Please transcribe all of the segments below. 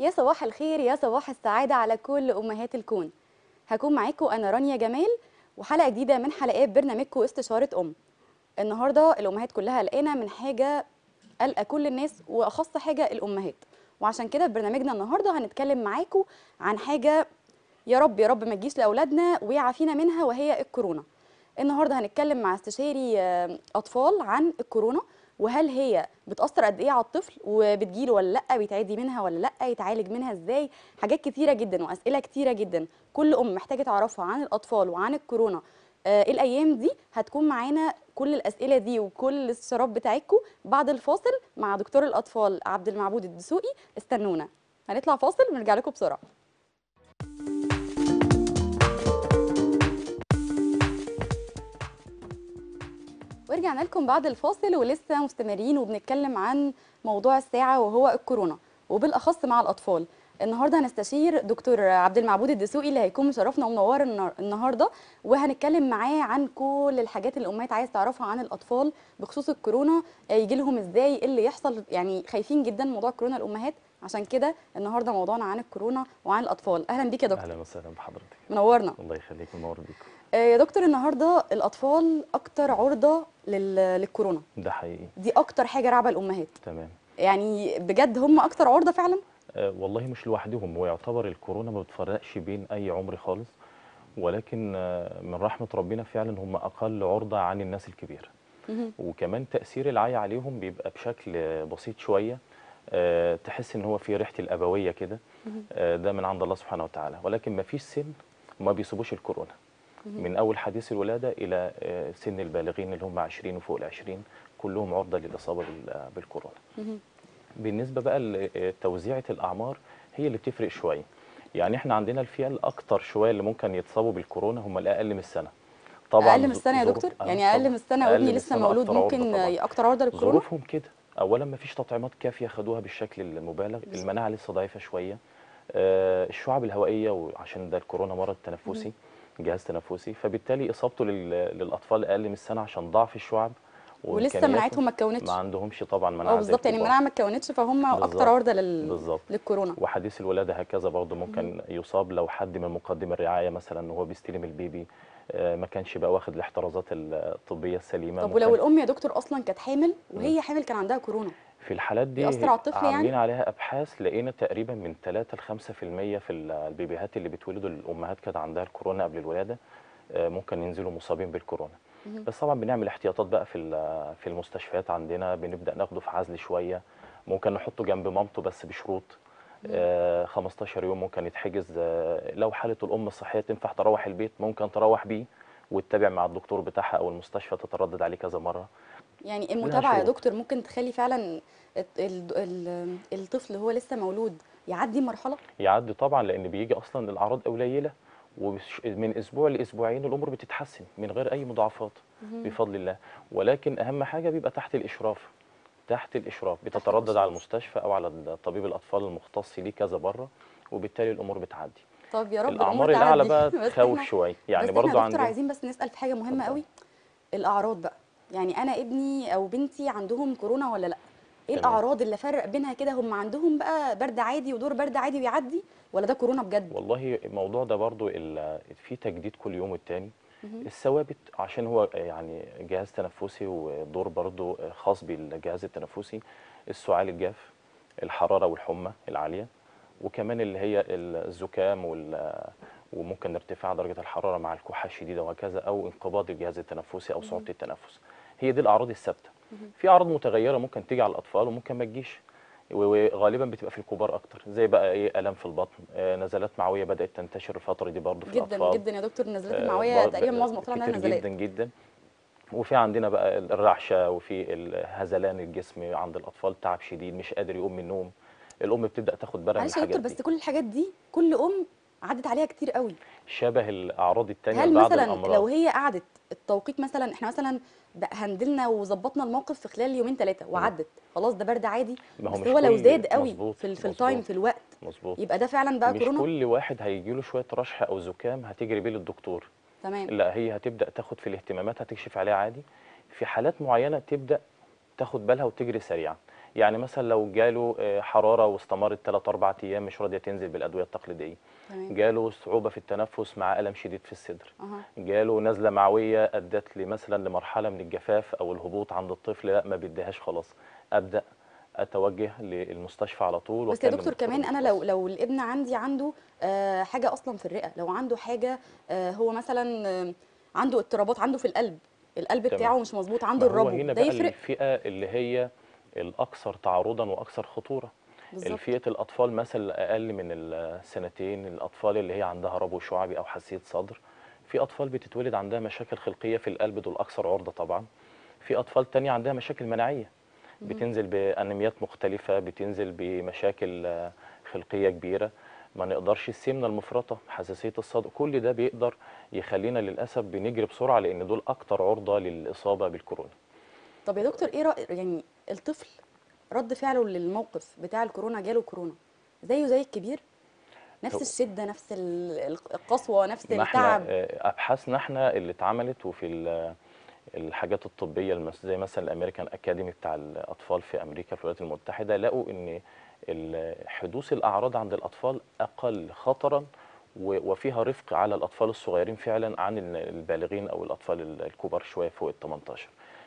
يا صباح الخير يا صباح السعادة على كل أمهات الكون هكون معاكم أنا رانيا جمال وحلقة جديدة من حلقات برنامجكم استشارة أم النهاردة الأمهات كلها قلقانة من حاجة قلقة كل الناس وأخص حاجة الأمهات وعشان كده في برنامجنا النهاردة هنتكلم معاكم عن حاجة يا رب يا رب ما تجيش لأولادنا ويعافينا منها وهي الكورونا النهارده هنتكلم مع استشاري آه، أطفال عن الكورونا وهل هي بتأثر قد إيه على الطفل وبتجيله ولا لأ بيتعدي منها ولا لأ يتعالج منها إزاي حاجات كتيرة جدا وأسئلة كتيرة جدا كل أم محتاجة تعرفها عن الأطفال وعن الكورونا آه الأيام دي هتكون معانا كل الأسئلة دي وكل الاستشارات بتاعتكم بعد الفاصل مع دكتور الأطفال عبد المعبود الدسوقي استنونا هنطلع فاصل ونرجع لكم بسرعة ورجعنا لكم بعد الفاصل ولسه مستمرين وبنتكلم عن موضوع الساعة وهو الكورونا وبالأخص مع الأطفال النهارده هنستشير دكتور عبد المعبود الدسوقي اللي هيكون مشرفنا ومنور النا- النهارده وهنتكلم معاه عن كل الحاجات اللي الامهات عايز تعرفها عن الاطفال بخصوص الكورونا يجي لهم ازاي إيه اللي يحصل يعني خايفين جدا من موضوع كورونا الامهات عشان كده النهارده موضوعنا عن الكورونا وعن الاطفال اهلا بيك يا دكتور اهلا وسهلا بحضرتك منورنا الله يخليك منور بيكم آه، يا دكتور النهارده الاطفال اكتر عرضه لل- للكورونا ده حقيقي دي اكتر حاجه رعبه الامهات تمام يعني بجد هم اكتر عرضه فعلا آه والله مش لوحدهم هو يعتبر الكورونا ما بتفرقش بين اي عمر خالص ولكن آه من رحمه ربنا فعلا هم اقل عرضه عن الناس الكبيره مهم. وكمان تاثير العي عليهم بيبقى بشكل آه، بسيط شويه آه تحس ان هو في ريحه الابويه كده آه ده من عند الله سبحانه وتعالى ولكن ما فيش سن ما بيصيبوش الكورونا من اول حديث الولاده الى آه، سن البالغين اللي هم 20 وفوق ال 20 كلهم عرضه للاصابه بال- بالكورونا مهم. بالنسبه بقى لتوزيعه الاعمار هي اللي بتفرق شويه يعني احنا عندنا الفئه الاكثر شويه اللي ممكن يتصابوا بالكورونا هم الاقل من السنه اقل من السنه يا ظروف- دكتور آه يعني اقل طبعاً. من السنه أقل وابني من لسه السنة مولود أكتر عرضة ممكن طبعاً. آه، اكتر عرضه للكورونا ظروفهم كده اولا ما فيش تطعيمات كافيه خدوها بالشكل المبالغ المناعه لسه ضعيفه شويه آه الشعب الهوائيه وعشان ده الكورونا مرض تنفسي جهاز تنفسي فبالتالي اصابته لل- للاطفال اقل من السنه عشان ضعف الشعب ولسه وإمكانياته مناعتهم ما اتكونتش ما عندهمش طبعا مناعه اه بالظبط يعني المناعه ما اتكونتش فهم اكتر بالظبط. عرضه لل... بالظبط للكورونا وحديث الولاده هكذا برضه ممكن يصاب لو حد من مقدم الرعايه مثلا وهو بيستلم البيبي آه، ما كانش بقى واخد الاحترازات الطبيه السليمه طب ولو ممكن الام يا دكتور اصلا كانت حامل وهي حامل كان عندها كورونا في الحالات دي بيأثر على الطفل يعني؟ عاملين عليها ابحاث لقينا تقريبا من 3 ل 5% في ال- البيبيهات اللي بتولدوا الامهات كانت عندها الكورونا قبل الولاده آه، ممكن ينزلوا مصابين بالكورونا مهم. بس طبعا بنعمل احتياطات بقى في ال- في المستشفيات عندنا بنبدا ناخده في عزل شويه ممكن نحطه جنب مامته بس بشروط آه 15 يوم ممكن يتحجز آه لو حاله الام الصحيه تنفع تروح البيت ممكن تروح بيه وتتابع مع الدكتور بتاعها او المستشفى تتردد عليه كذا مره يعني المتابعه يا شروط. دكتور ممكن تخلي فعلا الت- ال... ال... الطفل هو لسه مولود يعدي مرحله يعدي طبعا لان بيجي اصلا الاعراض قليله ومن اسبوع لاسبوعين الامور بتتحسن من غير اي مضاعفات بفضل الله ولكن اهم حاجه بيبقى تحت الاشراف تحت الاشراف بتتردد على الإشراف. المستشفى او على طبيب الاطفال المختص ليه كذا بره وبالتالي الامور بتعدي طب يا رب الاعمار الأمور الاعلى تعدي. بقى بس تخوف إحنا- شويه بس يعني احنا برضو يا دكتور عندنا عايزين بس نسال في حاجه مهمه اتفضل. قوي الاعراض بقى يعني انا ابني او بنتي عندهم كورونا ولا لا ايه تمام. الاعراض اللي فرق بينها كده هم عندهم بقى برد عادي ودور برد عادي ويعدي ولا ده كورونا بجد والله الموضوع ده برضو ال- في تجديد كل يوم والتاني مهم. الثوابت عشان هو يعني جهاز تنفسي ودور برضو خاص بالجهاز التنفسي السعال الجاف الحرارة والحمى العالية وكمان اللي هي الزكام وال وممكن ارتفاع درجة الحرارة مع الكحة الشديدة وهكذا أو انقباض الجهاز التنفسي أو صعوبة التنفس هي دي الأعراض الثابتة في أعراض متغيرة ممكن تيجي على الأطفال وممكن ما تجيش وغالبا بتبقى في الكبار اكتر زي بقى ايه الم في البطن آه، نزلات معويه بدات تنتشر الفتره دي برضه في جدا الاطفال جدا يا دكتور النزلات آه، المعويه برضه تقريبا معظم الاطفال عندها كتير نزلات جدا جدا وفي عندنا بقى الرعشه وفي الهزلان الجسم عند الاطفال تعب شديد مش قادر يقوم من النوم الام بتبدا تاخد بالها من معلش يا الحاجات دكتور دي بس كل الحاجات دي كل ام عدت عليها كتير قوي شبه الاعراض التانية هل بعد مثلا الامراض لو هي قعدت التوقيت مثلا احنا مثلا بقى هندلنا وظبطنا الموقف في خلال يومين ثلاثه وعدت خلاص ده برد عادي ما هو بس مش هو لو كل- زاد قوي مظبوط، في ال- في مظبوط. التايم في الوقت مظبوط يبقى ده فعلا بقى مش كورونا كل واحد هيجي له شويه رشح او زكام هتجري بيه للدكتور تمام لا هي هتبدا تاخد في الاهتمامات هتكشف عليها عادي في حالات معينه تبدا تاخد بالها وتجري سريعا يعني مثلا لو جاله آه، حراره واستمرت 3 4 ايام مش راضيه تنزل بالادويه التقليديه تمام جاله صعوبه في التنفس مع الم شديد في الصدر اها جاله نزله معويه ادت لي مثلا لمرحله من الجفاف او الهبوط عند الطفل لا ما بيديهاش خلاص ابدا اتوجه للمستشفى على طول بس يا وأكلم دكتور الدكتور كمان انا لو المختص. لو الابن عندي عنده آه، حاجه اصلا في الرئه لو عنده حاجه آه، هو مثلا آه، عنده اضطرابات عنده في القلب القلب تمام. بتاعه مش مظبوط عنده ما هو الربو هنا ده بقى يفرق الفئه اللي هي الاكثر تعرضا واكثر خطوره بالظبط الفئه الاطفال مثلا اقل من السنتين الاطفال اللي هي عندها ربو شعبي او حساسيه صدر في اطفال بتتولد عندها مشاكل خلقيه في القلب دول اكثر عرضه طبعا في اطفال تانية عندها مشاكل مناعيه بتنزل بانيميات مختلفه بتنزل بمشاكل آه، خلقيه كبيره ما نقدرش السمنه المفرطه حساسيه الصدر كل ده بيقدر يخلينا للاسف بنجري بسرعه لان دول اكتر عرضه للاصابه بالكورونا طب يا دكتور ايه رأي يعني الطفل رد فعله للموقف بتاع الكورونا جاله كورونا زيه زي الكبير نفس هو- الشده نفس ال- القسوه نفس ما احنا التعب آه، ابحاثنا احنا اللي اتعملت وفي ال- الحاجات الطبيه المس- زي مثلا الامريكان اكاديمي بتاع الاطفال في امريكا في الولايات المتحده لقوا ان ال- حدوث الاعراض عند الاطفال اقل خطرا و- وفيها رفق على الاطفال الصغيرين فعلا عن ال- البالغين او الاطفال ال- الكبار شويه فوق ال 18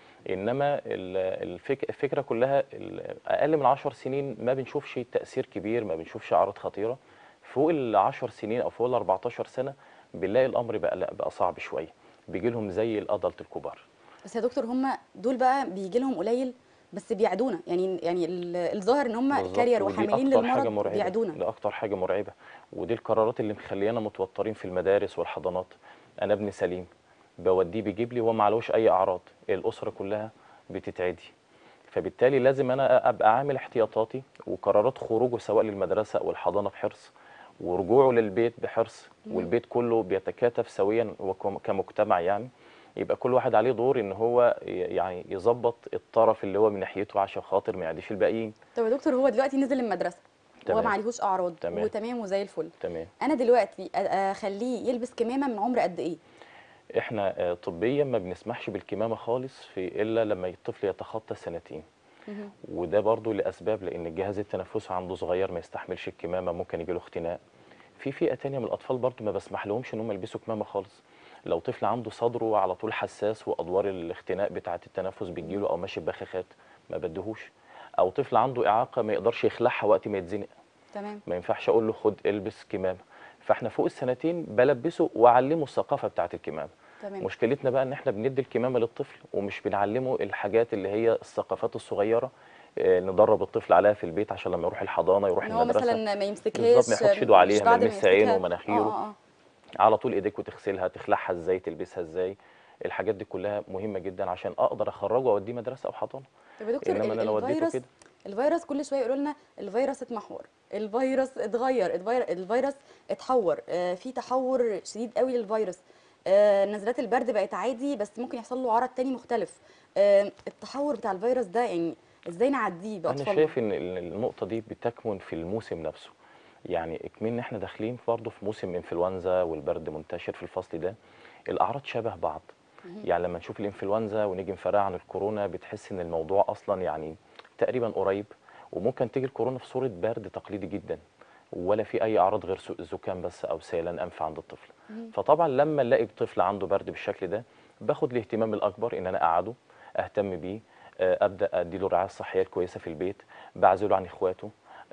انما ال- الفك- الفكره كلها ال- اقل من 10 سنين ما بنشوفش تاثير كبير ما بنشوفش اعراض خطيره فوق ال 10 سنين او فوق ال 14 سنه بنلاقي الامر بقى لا بقى صعب شويه بيجي لهم زي الادلت الكبار بس يا دكتور هم دول بقى بيجي لهم قليل بس بيعدونا يعني يعني ال- الظاهر ان هم بالظبط، كارير ودي وحاملين أكتر حاجة للمرض مرعبة. بيعدونا ده اكتر حاجه مرعبه ودي القرارات اللي مخليانا متوترين في المدارس والحضانات انا ابني سليم بوديه بيجيب لي وهو ما عليهوش اي اعراض الاسره كلها بتتعدي فبالتالي لازم انا ابقى عامل احتياطاتي وقرارات خروجه سواء للمدرسه او الحضانه بحرص ورجوعه للبيت بحرص والبيت كله بيتكاتف سويا وكم- كمجتمع يعني يبقى كل واحد عليه دور ان هو ي- يعني يظبط الطرف اللي هو من ناحيته عشان خاطر ما يعديش الباقيين طب يا دكتور هو دلوقتي نزل المدرسه هو تمام. ما عليهوش اعراض تمام. وتمام وزي الفل تمام انا دلوقتي أ- اخليه يلبس كمامه من عمر قد ايه احنا آه، طبيا ما بنسمحش بالكمامه خالص في الا لما الطفل يتخطى سنتين مهم. وده برضو لاسباب لان الجهاز التنفسي عنده صغير ما يستحملش الكمامه ممكن يجيله اختناق في فئه تانية من الاطفال برضو ما بسمح لهمش ان هم يلبسوا كمامه خالص لو طفل عنده صدره على طول حساس وادوار الاختناق بتاعه التنفس بتجيله او ماشي ببخاخات ما بديهوش او طفل عنده اعاقه ما يقدرش يخلعها وقت ما يتزنق تمام ما ينفعش اقول له خد البس كمامه فاحنا فوق السنتين بلبسه واعلمه الثقافه بتاعه الكمامه تمام مشكلتنا بقى ان احنا بندي الكمامه للطفل ومش بنعلمه الحاجات اللي هي الثقافات الصغيره آه، ندرب الطفل عليها في البيت عشان لما يروح الحضانه يروح ان هو المدرسه مثلا ما يمسكهاش بالظبط، ما يحطش ايده مش عليها، ما بعد يلمسش عينه يمسكها. ومناخيره. اه اه على طول ايديك وتغسلها تخلعها ازاي تلبسها ازاي الحاجات دي كلها مهمه جدا عشان اقدر اخرجه واوديه مدرسه او حضانه طب يا دكتور انما ال- انا لو اديته الفيروس كده الفيروس كل شويه يقولوا لنا الفيروس اتمحور الفيروس اتغير الفير- الفيروس اتحور آه في تحور شديد قوي للفيروس آه نزلات البرد بقت عادي بس ممكن يحصل له عرض تاني مختلف آه التحور بتاع الفيروس ده يعني ازاي نعديه انا باطفالنا شايف ان ال- النقطه دي بتكمن في الموسم نفسه يعني اكمن احنا داخلين برضه في موسم انفلونزا والبرد منتشر في الفصل ده الاعراض شبه بعض يعني لما نشوف الانفلونزا ونيجي نفرقها عن الكورونا بتحس ان الموضوع اصلا يعني تقريبا قريب وممكن تيجي الكورونا في صوره برد تقليدي جدا ولا في اي اعراض غير سو- زكام بس او سيلان انف عند الطفل فطبعا لما نلاقي طفل عنده برد بالشكل ده باخد الاهتمام الاكبر ان انا اقعده اهتم بيه آه، ابدا اديله الرعايه الصحيه الكويسه في البيت بعزله عن اخواته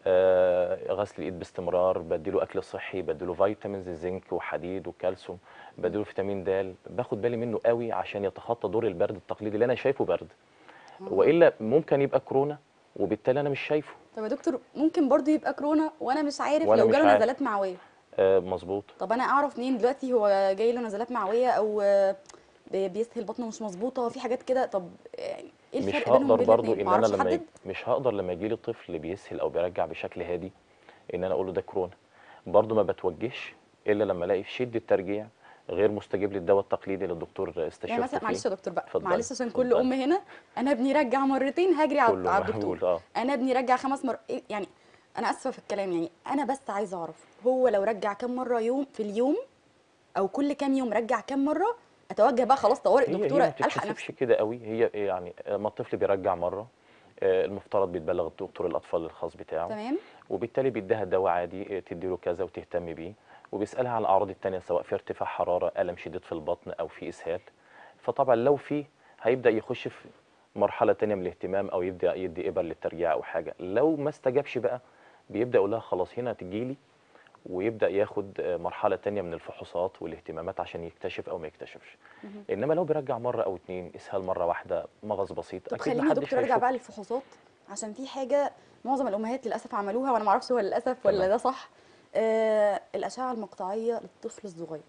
آه، غسل الايد باستمرار بديله اكل صحي بديله فيتامينز زنك وحديد وكالسيوم بديله فيتامين د باخد بالي منه قوي عشان يتخطى دور البرد التقليدي اللي انا شايفه برد والا ممكن يبقى كورونا وبالتالي انا مش شايفه طب يا دكتور ممكن برضو يبقى كورونا وانا مش عارف وأنا لو مش جاله عارف. نزلات معويه آه مظبوط طب انا اعرف منين دلوقتي هو جاي له نزلات معويه او آه، بي- بيسهل بطنه مش مظبوطه في حاجات كده طب يعني ايه مش الفرق بينهم هقدر وبين برضو الاتنين ان انا معرفش لما احدد يج- مش هقدر لما يجي لي طفل بيسهل او بيرجع بشكل هادي ان انا اقول له ده كورونا برضو ما بتوجهش الا لما الاقي في شده ترجيع غير مستجيب للدواء التقليدي اللي الدكتور يعني استشرته مثلا فيه معلش يا دكتور بقى اتفضلي، معلش عشان كل اتفضلي. ام هنا انا ابني رجع مرتين هجري على كله على مقبول الدكتور اه انا ابني رجع خمس مرات يعني انا اسفه في الكلام يعني انا بس عايزه اعرف هو لو رجع كام مره يوم في اليوم او كل كام يوم رجع كام مره اتوجه بقى خلاص طوارئ هي هي دكتوره ما الحق نفسي بتتحسبش كده قوي هي يعني ما الطفل بيرجع مره آه، المفترض بيتبلغ دكتور الاطفال الخاص بتاعه تمام وبالتالي بيديها دواء عادي آه، تديله كذا وتهتم بيه وبيسالها عن الاعراض التانية سواء في ارتفاع حراره الم شديد في البطن او في اسهال فطبعا لو في هيبدا يخش في مرحله تانية من الاهتمام او يبدا يدي ابر للترجيع او حاجه لو ما استجابش بقى بيبدا يقول لها خلاص هنا تجيلي ويبدا ياخد آه، مرحله تانية من الفحوصات والاهتمامات عشان يكتشف او ما يكتشفش انما لو بيرجع مره او اتنين اسهال مره واحده مغص بسيط طب اكيد خليني يا محدش دكتور ارجع هيشك. بقى للفحوصات عشان في حاجه معظم الامهات للاسف عملوها وانا ما اعرفش هو للاسف ولا تمام. ده صح آه الاشعه المقطعيه للطفل الصغير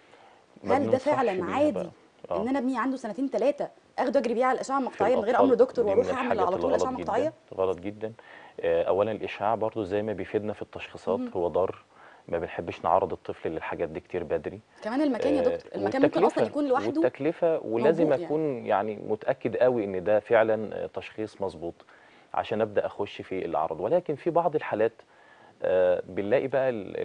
ما هل ده بننصحش فعلا بيها عادي بقى. آه. ان انا ابني عنده سنتين ثلاثه اخده اجري بيه على الاشعه في المقطعيه من غير الأطفال امر دكتور دي من واروح اعمل الحاجات على طول الغلط اشعه جداً- مقطعيه غلط جدا آه، اولا الاشعاع برضو زي ما بيفيدنا في التشخيصات هو ضار ما بنحبش نعرض الطفل للحاجات دي كتير بدري كمان المكان يا آه، دكتور المكان ممكن اصلا والتكلفة- يكون لوحده والتكلفه ولازم موجود يعني. اكون يعني متاكد قوي ان ده فعلا آه، تشخيص مظبوط عشان ابدا اخش في الاعراض ولكن في بعض الحالات آه، بنلاقي بقى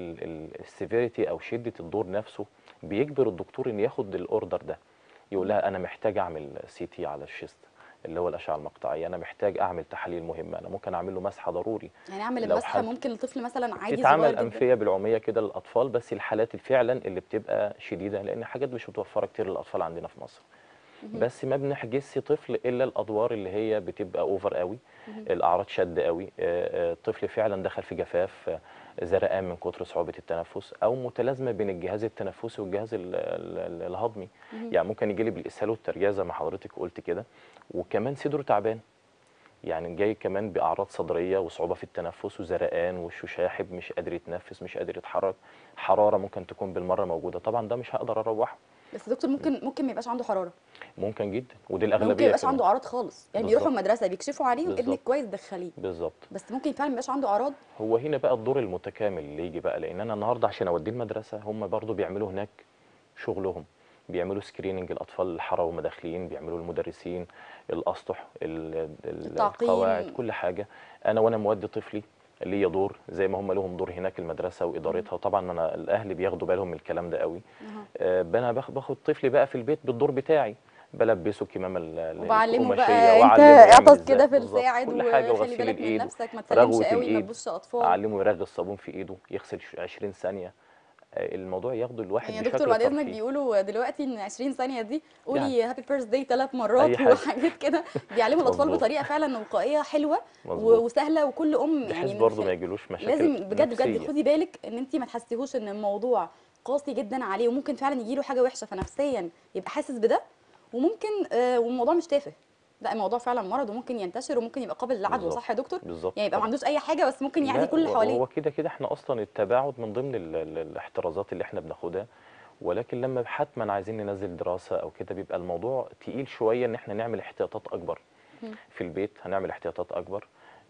السيفيريتي او شده الدور نفسه بيجبر الدكتور ان ياخد الاوردر ده يقول لها انا محتاج اعمل سي تي على الشيست اللي هو الاشعه المقطعيه انا محتاج اعمل تحاليل مهمه انا ممكن اعمل له مسحه ضروري يعني اعمل لو المسحه حد- ممكن الطفل مثلا عادي صغير تتعمل جدا انفيه بالعوميه كده للاطفال بس الحالات فعلا اللي بتبقى شديده لان حاجات مش متوفره كتير للاطفال عندنا في مصر بس ما بنحجزش طفل الا الادوار اللي هي بتبقى اوفر قوي الاعراض شد قوي آه، آه، الطفل فعلا دخل في جفاف آه، زرقان من كتر صعوبه التنفس او متلازمه بين الجهاز التنفسي والجهاز ال- ال- ال- الهضمي يعني ممكن يجي لي بالاسهال والترجيع زي ما حضرتك قلت كده وكمان صدره تعبان يعني جاي كمان باعراض صدريه وصعوبه في التنفس وزرقان وشه شاحب مش قادر يتنفس مش قادر يتحرك حراره ممكن تكون بالمره موجوده طبعا ده مش هقدر اروحه بس دكتور ممكن ممكن ما يبقاش عنده حراره ممكن جدا ودي ممكن الاغلبيه ما يبقاش كمان. عنده اعراض خالص يعني بالظبط. بيروحوا المدرسه بيكشفوا عليه ابنك بالظبط. كويس دخليه بالظبط بس ممكن فعلا ما يبقاش عنده اعراض هو هنا بقى الدور المتكامل اللي يجي بقى لان انا النهارده عشان اوديه المدرسه هم برضو بيعملوا هناك شغلهم بيعملوا سكريننج الاطفال الحاره وهم داخلين بيعملوا المدرسين الاسطح ال- ال- التعقيم. القواعد كل حاجه انا وانا مودي طفلي ليا دور زي ما هم لهم دور هناك المدرسه وادارتها وطبعا انا الاهل بياخدوا بالهم من الكلام ده قوي آه، انا باخ- باخد طفلي بقى في البيت بالدور بتاعي بلبسه الكمامه ال- ال- وبعلمه القماشية بقى انت وأعلمه يعمل اعطس إزاي. كده في بالظبط. الساعد كل حاجه وخلي وغسيل بالك من الايد نفسك ما تسلمش رغوة قوي ما الإيد. تبوسش اطفال اعلمه يرغي الصابون في ايده يغسل ش- 20 ثانيه آه، الموضوع ياخده الواحد يعني يا بشكل دكتور بعد اذنك ترفيهي. بيقولوا دلوقتي ان 20 ثانيه دي قولي يعني. هابي بيرث داي ثلاث مرات أي حاجة. وحاجات كده بيعلموا الاطفال مظبوط. بطريقه فعلا وقائيه حلوه و- مظبوط. وسهله وكل ام بحيث يعني من برضه خ- ما يجيلوش مشاكل لازم بجد بجد نفسية. خدي بالك ان انت ما تحسيهوش ان الموضوع قاسي جدا عليه وممكن فعلا يجيله حاجه وحشه فنفسيا يبقى حاسس بده وممكن آه والموضوع مش تافه لا الموضوع فعلا مرض وممكن ينتشر وممكن يبقى قابل للعدوى بالظبط. صح يا دكتور بالظبط يعني يبقى ما طبعاً. عندوش اي حاجه بس ممكن يعدي لا، كل اللي هو- حواليه هو كده كده احنا اصلا التباعد من ضمن ال ال الاحترازات اللي احنا بناخدها ولكن لما حتما عايزين ننزل دراسه او كده بيبقى الموضوع تقيل شويه ان احنا نعمل احتياطات اكبر في البيت هنعمل احتياطات اكبر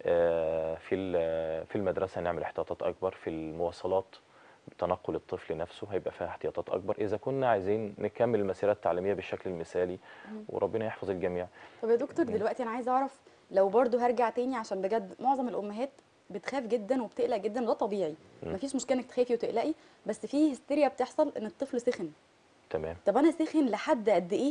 آه، في ال- في المدرسه هنعمل احتياطات اكبر في المواصلات تنقل الطفل نفسه هيبقى فيها احتياطات اكبر اذا كنا عايزين نكمل المسيره التعليميه بالشكل المثالي وربنا يحفظ الجميع طب يا دكتور دلوقتي انا عايزه اعرف لو برضو هرجع تاني عشان بجد معظم الامهات بتخاف جدا وبتقلق جدا وده طبيعي مفيش مشكله انك تخافي وتقلقي بس في هستيريا بتحصل ان الطفل سخن تمام طب انا سخن لحد قد ايه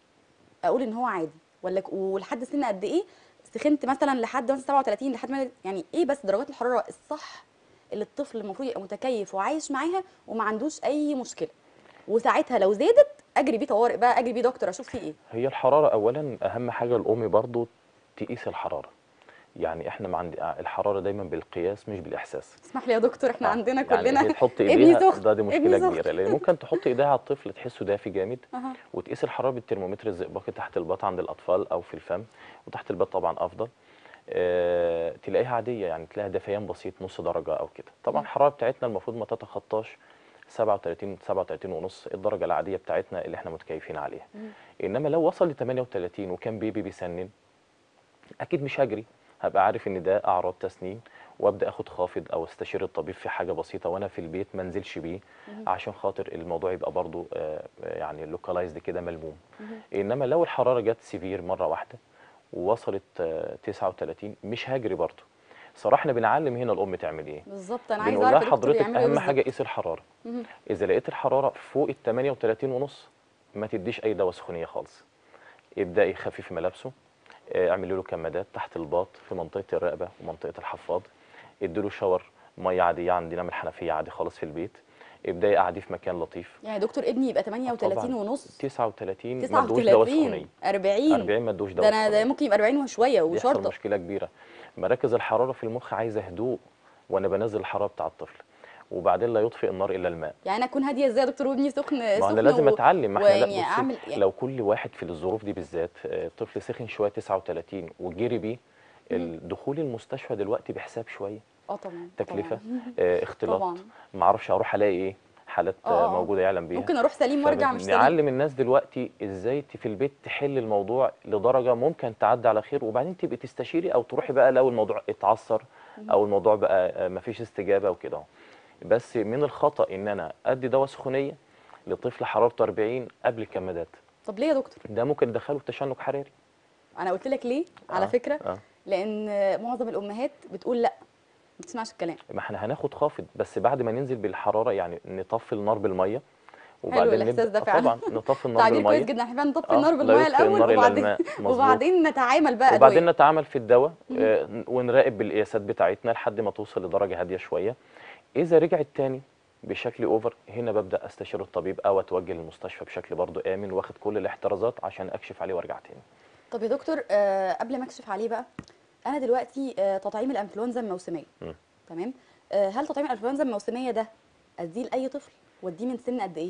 اقول ان هو عادي ولا ك- ولحد سن قد ايه سخنت مثلا لحد مثلا 37 لحد ما يعني ايه بس درجات الحراره الصح اللي الطفل المفروض يبقى متكيف وعايش معاها وما عندوش اي مشكله وساعتها لو زادت اجري بيه طوارئ بقى اجري بيه دكتور اشوف فيه ايه هي الحرارة أولا أهم حاجة الأم برضو تقيس الحرارة يعني احنا ما عند الحرارة دايما بالقياس مش بالإحساس اسمح لي يا دكتور احنا آه، عندنا يعني كلنا هي تحط ابني ايديها سخن ده دي ابني مشكلة سخن. كبيرة لأن ممكن تحط ايديها على الطفل تحسه دافي جامد أها. وتقيس الحرارة بالترمومتر الزئبقي تحت البط عند الأطفال أو في الفم وتحت البط طبعا أفضل اه تلاقيها عادية يعني تلاقيها دفيان بسيط نص درجة أو كده طبعا الحرارة بتاعتنا المفروض ما تتخطاش 37 37 ونص الدرجة العادية بتاعتنا اللي احنا متكيفين عليها إنما لو وصل ل 38 وكان بيبي بيسنن اكيد مش هجري هبقى عارف ان ده اعراض تسنين وابدا اخد خافض او استشير الطبيب في حاجه بسيطه وانا في البيت ما انزلش بيه عشان خاطر الموضوع يبقى برضو آه، يعني لوكالايزد كده ملموم انما لو الحراره جت سيفير مره واحده ووصلت آه، 39 مش هجري برضو صراحه احنا بنعلم هنا الام تعمل ايه بالظبط انا عايزه بنقول اعرف لها يا دكتور حضرتك يعملوا ايه اهم حاجه بالظبط قيس الحراره اذا لقيت الحراره فوق ال 38 ونص ما تديش اي دواء سخونيه خالص ابداي خفيف ملابسه آه، اعملي له كمادات تحت الباط في منطقه الرقبه ومنطقه الحفاض ادي له شاور ميه عاديه عندنا من الحنفيه عادي خالص في البيت ابداي قعديه في مكان لطيف يعني دكتور ابني يبقى آه 38 طبعاً. ونص 39 ما ادوش دواء 39 سخونيه 40 40 ما ادوش ده دواء انا ده سخونيه ممكن يبقى 40 وشويه بيحصل وشرطه مشكله كبيره مراكز الحراره في المخ عايزه هدوء وانا بنزل الحراره بتاع الطفل وبعدين لا يطفئ النار الا الماء يعني انا اكون هاديه ازاي يا دكتور وابني سخن ما سخن انا لازم و- اتعلم ما احنا لا ويعني بصي اعمل يعني لو كل واحد في الظروف دي بالذات آه، طفل سخن شويه 39 وجري بيه الدخول المستشفى دلوقتي بحساب شويه اه طبعا تكلفه طبعا آه، اختلاط طبعا ما اعرفش اروح الاقي ايه حالات آه، آه، آه. موجوده يعلم بيها ممكن اروح سليم وارجع مش سليم نعلم الناس دلوقتي ازاي ت- في البيت تحل الموضوع لدرجه ممكن تعدي على خير وبعدين تبقي تستشيري او تروحي بقى لو الموضوع اتعثر او الموضوع بقى آه، مفيش استجابه وكده بس من الخطا ان انا ادي دواء سخونيه لطفل حرارته 40 قبل الكمادات طب ليه يا دكتور ده ممكن يدخله في تشنج حراري انا قلت لك ليه على آه، فكره آه. لان معظم الامهات بتقول لا ما تسمعش الكلام ما احنا هناخد خافض بس بعد ما ننزل بالحراره يعني نطفي النار بالميه وبعدين الإحساس ده آه فعلا. طبعا نطفي النار تعبير كويس بالميه جدا احنا نطفي آه، النار لا بالميه يطفئ الاول النار إلا وبعدين الماء، مظبوط. وبعدين نتعامل بقى وبعدين أدوية. نتعامل في الدواء آه، ونراقب بالقياسات بتاعتنا لحد ما توصل لدرجه هاديه شويه اذا رجعت تاني بشكل اوفر هنا ببدا استشير الطبيب او اتوجه للمستشفى بشكل برضو امن واخد كل الاحترازات عشان اكشف عليه وارجع تاني طب يا دكتور آه قبل ما اكشف عليه بقى انا دلوقتي آه تطعيم الانفلونزا الموسميه مم. تمام آه هل تطعيم الانفلونزا الموسميه ده اديه لاي طفل واديه من سن قد ايه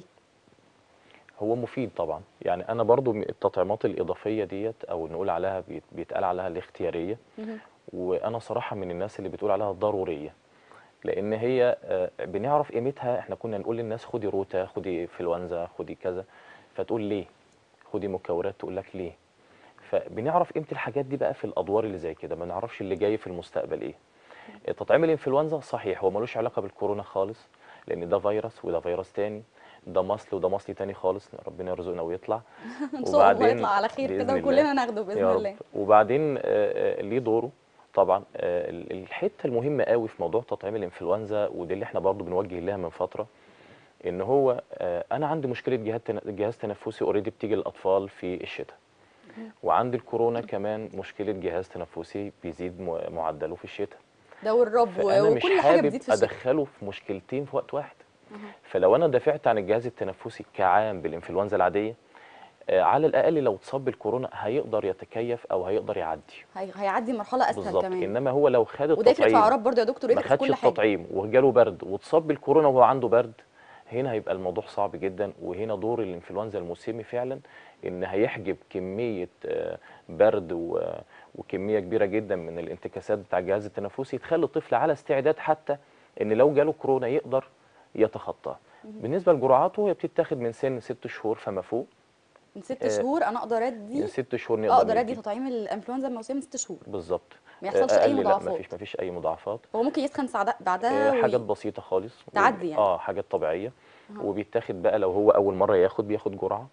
هو مفيد طبعا يعني انا برضو م- التطعيمات الاضافيه ديت او نقول عليها بيت- بيتقال عليها الاختياريه مهم. وانا صراحه من الناس اللي بتقول عليها ضروريه لان هي آه، بنعرف قيمتها احنا كنا نقول للناس خدي روتا خدي انفلونزا خدي كذا فتقول ليه خدي مكورات تقول لك ليه فبنعرف قيمه الحاجات دي بقى في الادوار اللي زي كده ما نعرفش اللي جاي في المستقبل ايه تطعيم الانفلونزا صحيح هو ملوش علاقه بالكورونا خالص لان ده فيروس وده فيروس تاني ده مصل وده مصل تاني خالص ربنا يرزقنا ويطلع ان شاء الله يطلع على خير بإذن كده الله وكلنا ناخده باذن يا رب. الله وبعدين آه، آه، ليه دوره طبعا آه، ال- الحته المهمه قوي في موضوع تطعيم الانفلونزا ودي اللي احنا برضو بنوجه لها من فتره ان هو آه، انا عندي مشكله جهاز تن- جهاز تنفسي اوريدي بتيجي للاطفال في الشتاء وعندي الكورونا كمان مشكله جهاز تنفسي بيزيد م- معدله في الشتاء ده والرب فانا مش وكل حاجه حابب بتزيد في الشتاء ادخله في مشكلتين في وقت واحد أها. فلو انا دافعت عن الجهاز التنفسي كعام بالانفلونزا العاديه آه، على الاقل لو اتصاب بالكورونا هيقدر يتكيف او هيقدر يعدي هي- هيعدي مرحله اسهل بالظبط كمان انما هو لو خد وده يفرق في التطعيم اعراض برضه يا دكتور ما يفرق في خدش كل حاجه التطعيم وجاله برد واتصاب بالكورونا وهو عنده برد هنا هيبقى الموضوع صعب جدا وهنا دور الانفلونزا الموسمي فعلا ان هيحجب كميه آه، برد و- وكميه كبيره جدا من الانتكاسات بتاع الجهاز التنفسي تخلي الطفل على استعداد حتى ان لو جاله كورونا يقدر يتخطاه بالنسبه لجرعاته هي بتتاخد من سن ست شهور فما فوق من ست آه، شهور انا اقدر من ادي ست شهور نقدر اقدر ادي ندي. تطعيم الانفلونزا الموسميه من ست شهور بالظبط ما يحصلش أي أقل لا مضاعفات. مفيش مفيش اي مضاعفات هو ممكن يسخن سعد- آه، بعدها وي- حاجات بسيطة خالص تعدي يعني. اه حاجات طبيعية أها. وبيتاخد بقى لو هو أول مرة ياخد بياخد جرعة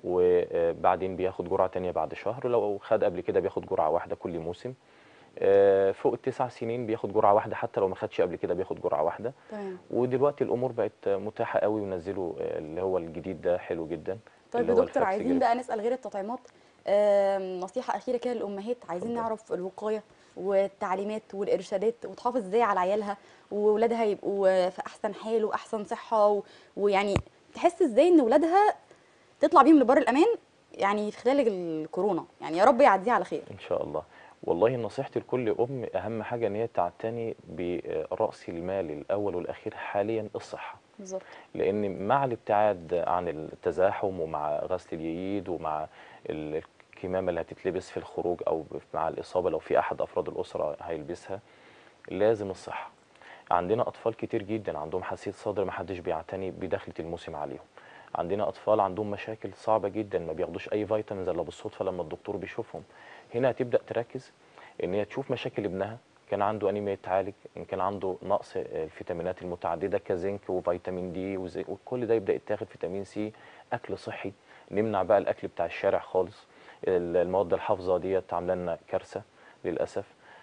وبعدين بياخد جرعة تانية بعد شهر لو خد قبل كده بياخد جرعة واحدة كل موسم آه، فوق التسع سنين بياخد جرعة واحدة حتى لو ما خدش قبل كده بياخد جرعة واحدة تمام ودلوقتي الأمور بقت متاحة قوي ونزلوا آه، اللي هو الجديد ده حلو جدا طيب اللي يا هو دكتور الفاكس عايزين جريب. بقى نسال غير التطعيمات آم، نصيحه اخيره كده للامهات عايزين اتفضل. نعرف الوقايه والتعليمات والارشادات وتحافظ ازاي على عيالها واولادها يبقوا في احسن حال واحسن صحه و... ويعني تحس ازاي ان اولادها تطلع بيهم لبر الامان يعني في خلال الكورونا يعني يا رب يعديها على خير ان شاء الله والله نصيحتي لكل ام اهم حاجه ان هي تعتني براس المال الاول والاخير حاليا الصحه بالظبط لان مع الابتعاد عن التزاحم ومع غسل اليد ومع ال- الكمامه اللي هتتلبس في الخروج او مع الاصابه لو في احد افراد الاسره هيلبسها لازم الصحه عندنا اطفال كتير جدا عندهم حساسيه صدر ما حدش بيعتني بدخله الموسم عليهم عندنا اطفال عندهم مشاكل صعبه جدا ما بياخدوش اي فيتامينز الا بالصدفه لما الدكتور بيشوفهم هنا هتبدا تركز ان هي تشوف مشاكل ابنها كان عنده انيميا يتعالج ان كان عنده نقص الفيتامينات المتعدده كزنك وفيتامين دي وزي- وكل ده يبدا يتاخد فيتامين سي اكل صحي نمنع بقى الاكل بتاع الشارع خالص ال- المواد الحافظه ديت عامله لنا كارثه للاسف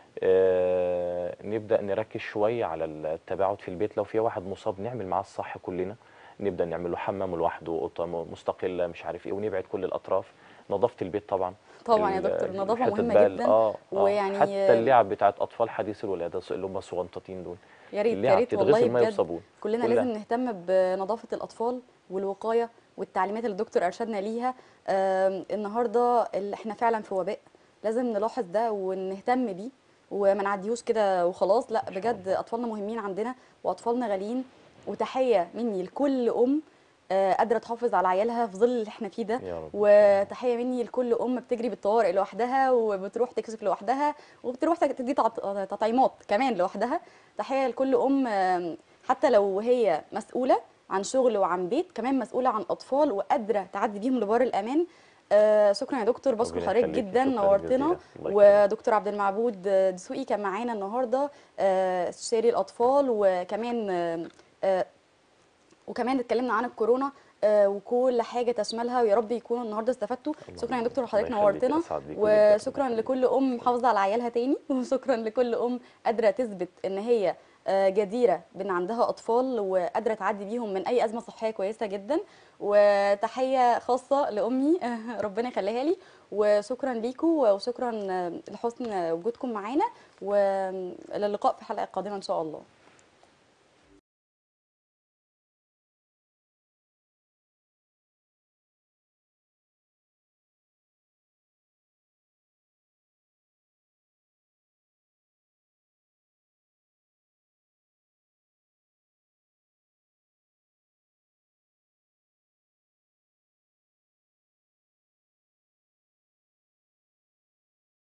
آه، نبدا نركز شويه على التباعد في البيت لو في واحد مصاب نعمل معاه الصح كلنا نبدا نعمل له حمام لوحده اوضه م- مستقله مش عارف ايه ونبعد كل الاطراف نظافه البيت طبعا طبعا يا ال- دكتور النظافه حتة مهمه بقى ال- جدا اه آه، ويعني حتى اللعب بتاعت اطفال حديث الولاده اللي هم الصغنطاطين دول يا ريت يا اللعب ريت تتغسل والله ميه بجد وصابون كلنا كلها. لازم نهتم بنظافه الاطفال والوقايه والتعليمات اللي الدكتور ارشدنا ليها آم، النهارده اللي احنا فعلا في وباء لازم نلاحظ ده ونهتم بيه وما نعديهوش كده وخلاص لا إن شاء بجد الله. اطفالنا مهمين عندنا واطفالنا غاليين وتحيه مني لكل ام آه، قادره تحافظ على عيالها في ظل اللي احنا فيه ده يا رب وتحيه مني لكل ام بتجري بالطوارئ لوحدها وبتروح تكشف لوحدها وبتروح تدي تعط- تطعيمات كمان لوحدها تحيه لكل ام آم، حتى لو هي مسؤوله عن شغل وعن بيت كمان مسؤوله عن اطفال وقادره تعدي بيهم لبار الامان آه شكرا يا دكتور بشكر ربنا حضرتك يخليكي، جدا شكراً نورتنا جزيلاً. الله يخليك. ودكتور عبد المعبود دسوقي كان معانا النهارده آه، استشاري الاطفال وكمان آه، آه، وكمان اتكلمنا عن الكورونا آه، وكل حاجه تشملها ويا رب يكونوا النهارده استفدتوا الله شكرا يا يخليك. دكتور الله حضرتك يخليك، نورتنا أسعد بيكم جداً. وشكرا الله لكل ام محافظه على عيالها تاني وشكرا لكل ام قادره تثبت ان هي آه، جديره بان عندها اطفال وقادره تعدي بيهم من اي ازمه صحيه كويسه جدا وتحيه خاصه لامي ربنا يخليها لي وشكرا ليكم وشكرا آه، لحسن وجودكم معانا والى اللقاء في حلقه قادمه ان شاء الله